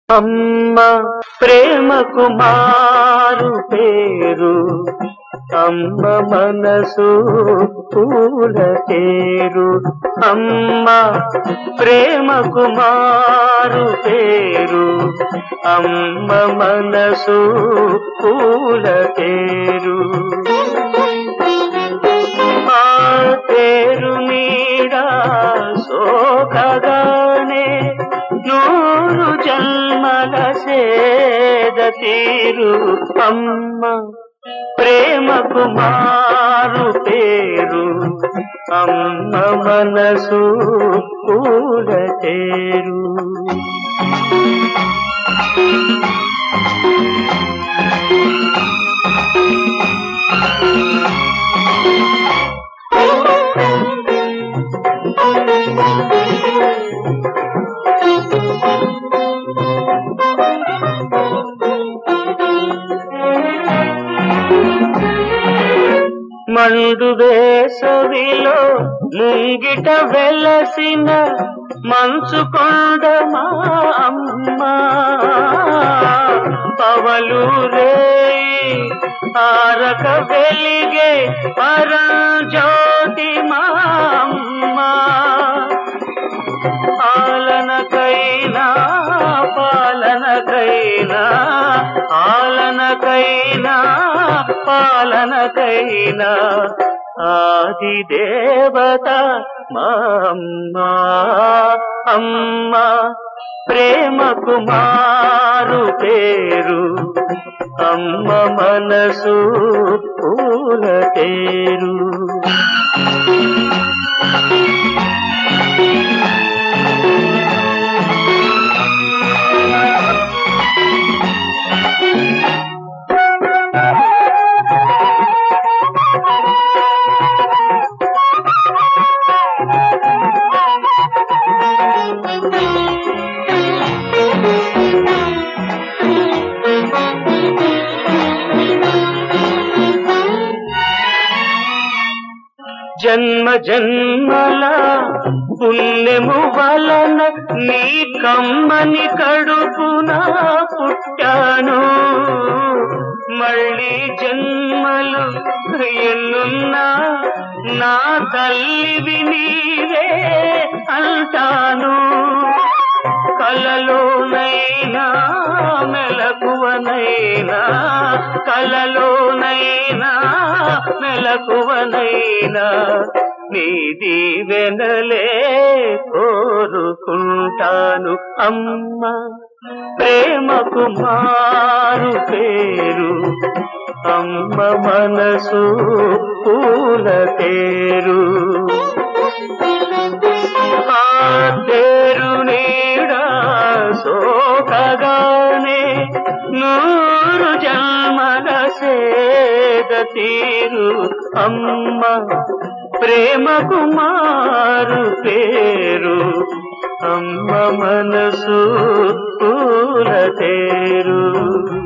అమ్మ ప్రేమ కుమారు పేరు అమ్మ మనసు పూల తేరు అమ్మ ప్రేమ కుమారు పేరు అమ్మ మనసు పూల తేరు ఆ తేరు నీడ సోకగానే నూరు జన్మల సేద తీరు అమ్మ ప్రేమ కుమారు పేరు అమ్మ మనసు పూల తేరు మండు వేసవిలో ముంగిట వెలసిన మంచు కొండ మా అమ్మ పవలు రేయి ఆరక వెలిగే పరంజ్యోతి మా అమ్మ ఆలనకైనా పాలనకైనా ఆలనకైనా పాలనకైనా ఆది దేవత మా అమ్మ అమ్మ ప్రేమ కుమారు పేరు అమ్మ మనసు పూల తేరు జన్మ జన్మల పుణ్యము వలన నీ కమ్మని కడుపున పుట్టాను మళ్ళీ జన్మలు ఎన్నున్నా నా తల్లివి నీవే అంటాను కలలోనైనా మెలకువనైనా కలలోనైనా మెలకువనైనా నీ దీవెనలే కోరుకుంటాను అమ్మ ప్రేమ కుమారు పేరు అమ్మ మనసు పూల తేరు ఆ తేరు నీడ సోకగానే నూరు జన్మల సేద తీరు అమ్మ ప్రేమ కుమారు పేరు అమ్మ మనసు పూల తేరు